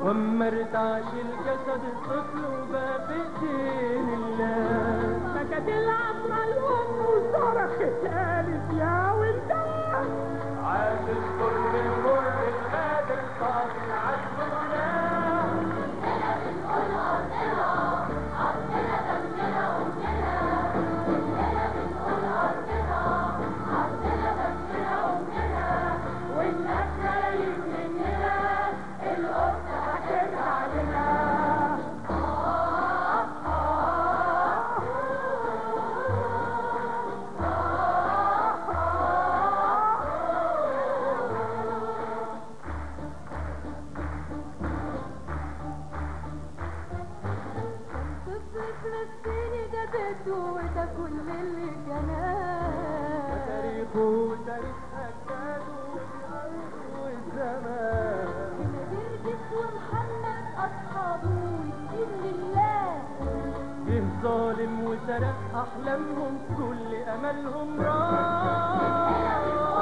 واما ارتعش الجسد الطفل وبقى في ايدين الله سكت العصر الام وصرخت قالت يا ولدها عاد الظلم المر القادر صافي عزمنا والناس خايف مننا القط هترجع لنا طفل فلسطيني جابته وده كل اللي جناه تاريخه وتاريخ أجداده والأرض والزمان نرجس ومحمد أصحابه والدين لله جه ظالم وسرق أحلامهم كل أملهم راح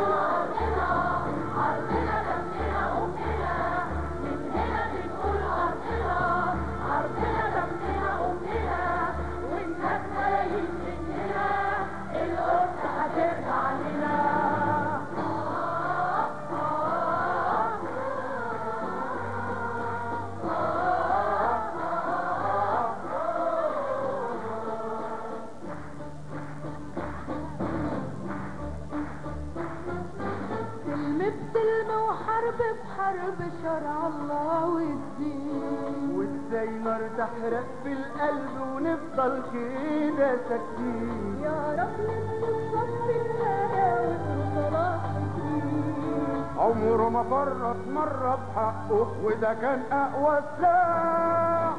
أرضنا دمنا أمنا والناس خايف مننا القط هترجع لنا سلم بسلم وحرب بحرب شرع الله والدين وازاي نار تحرق في القلب ونفضل كده ساكتين يا رب نسكت صف النار وصلاح الدين عمره ما فرط مرة بحقه وده كان أقوى سلاح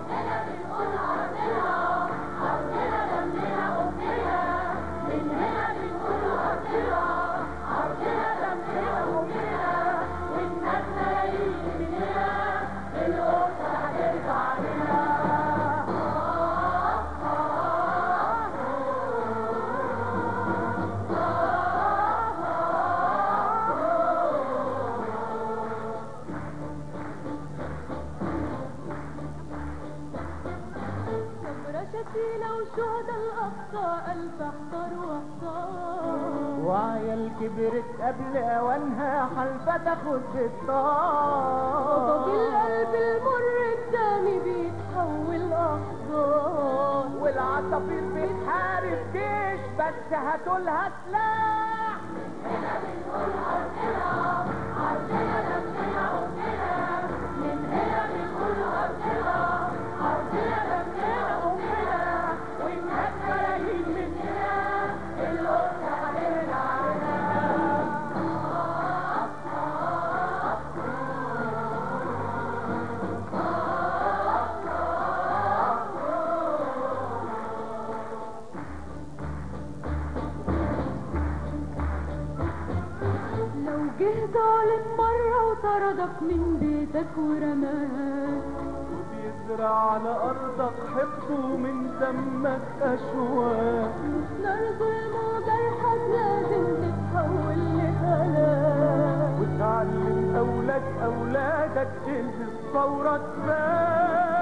صبرة شتيلة وشهداء الأقصى ألف احضر واختار وعيال كبرت قبل أوانها حلفة تاخد غضب بالطار القلب المر الدامي بيتحول أحضان والعصافير بتحارب جيش بس هاتولها سلاح لو جه ظالم مرة وطردك من بيتك ورماك وبيزرع على أرضك حقده من دمك أشواك مش نار ظلم وجرحك لازم تتحول لهلاك وتعلم أولاد أولادك تنهي الثورة تبان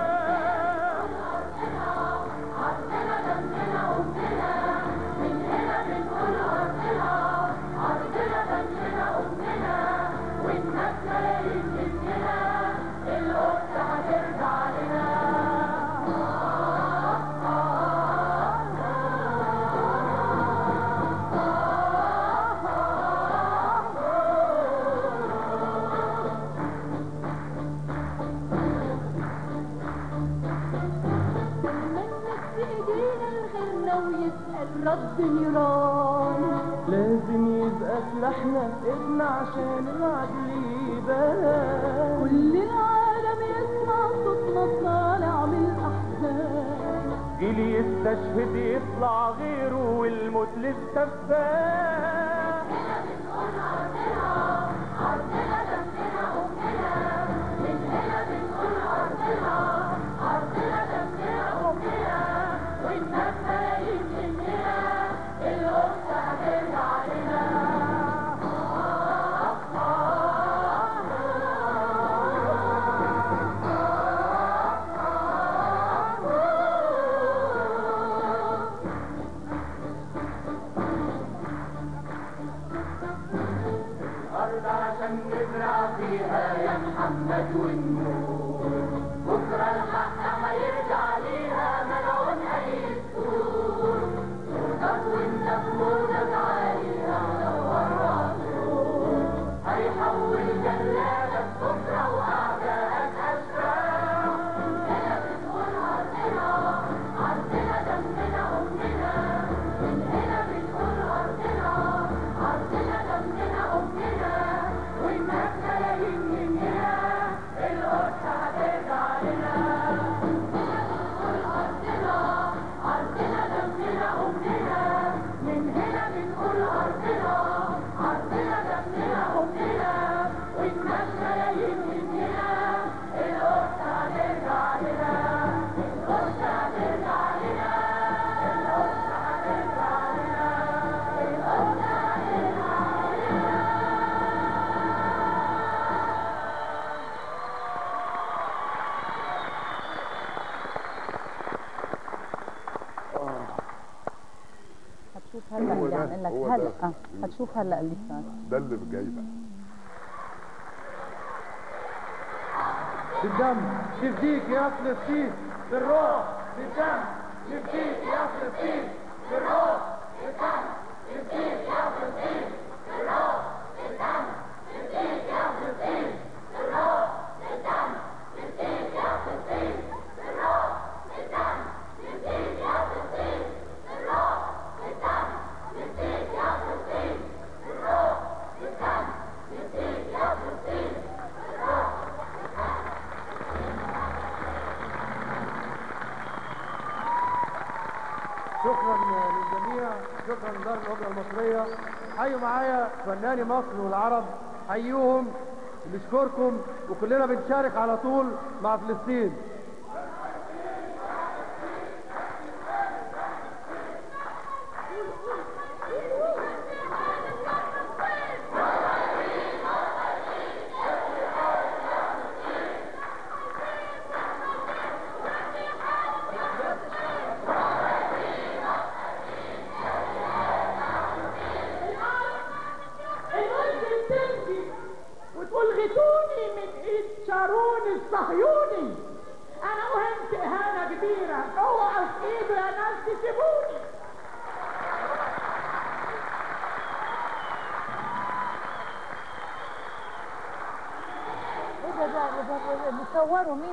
منك بإيدينا الغيرنا ويسأل رب نيران لازم يبقى سلاحنا احنا عشان العدل يبان كل العالم يسمع صوتنا طالع من الأحزان جيل يستشهد يطلع غيره والموت لسه فات الأرض عشان نزرع فيها يا محمد والنور بكرة الحق هيرجع ليها ملعون أي سور صوتك وانت بموجك عالي أعلى وأرواح هيحول جلادك بكرة وأعدائك أشباح هنا بنقول أرضنا أرضنا دمنا أمنا من هنا بنقول أرضنا أرضنا دمنا أمنا والناس ملايين مننا القدس هترجع لنا هنا بنقول أرضنا أرضنا دمنا أمنا من هنا بنقول أرضنا أرضنا دمنا أمنا والناس ملايين مننا القدس هترجع لنا القدس هترجع لنا القدس هترجع لنا القدس هترجع هتشوف هلا هو اللي ده، عامل لك هو هلا ده. اه هتشوف هلا اللي صار ده اللي جاي بقى بالدم نفديك يا فلسطين بالروح بالدم نفديك يا فلسطين بالروح بالدم نفديك يا فلسطين بالروح بالدم نفديك يا فلسطين بالروح بالدم نفديك يا فلسطين بالروح بالدم نفديك يا فلسطين بالروح بالدم نفديك يا فلسطين بالروح بالدم نفديك يا فلسطين شكرا للجميع شكرا لدار الاوبرا المصريه حيوا معايا فناني مصر والعرب حيوهم نشكركم وكلنا بنشارك على طول مع فلسطين الأرض بتمشي وتقول غيتوني من ايد شارون الصهيوني انا اهنت اهانه كبيره اوعوا في ايده يا ناس تسيبوني ايه ده ده ده- ده- ده- بيصوروا مين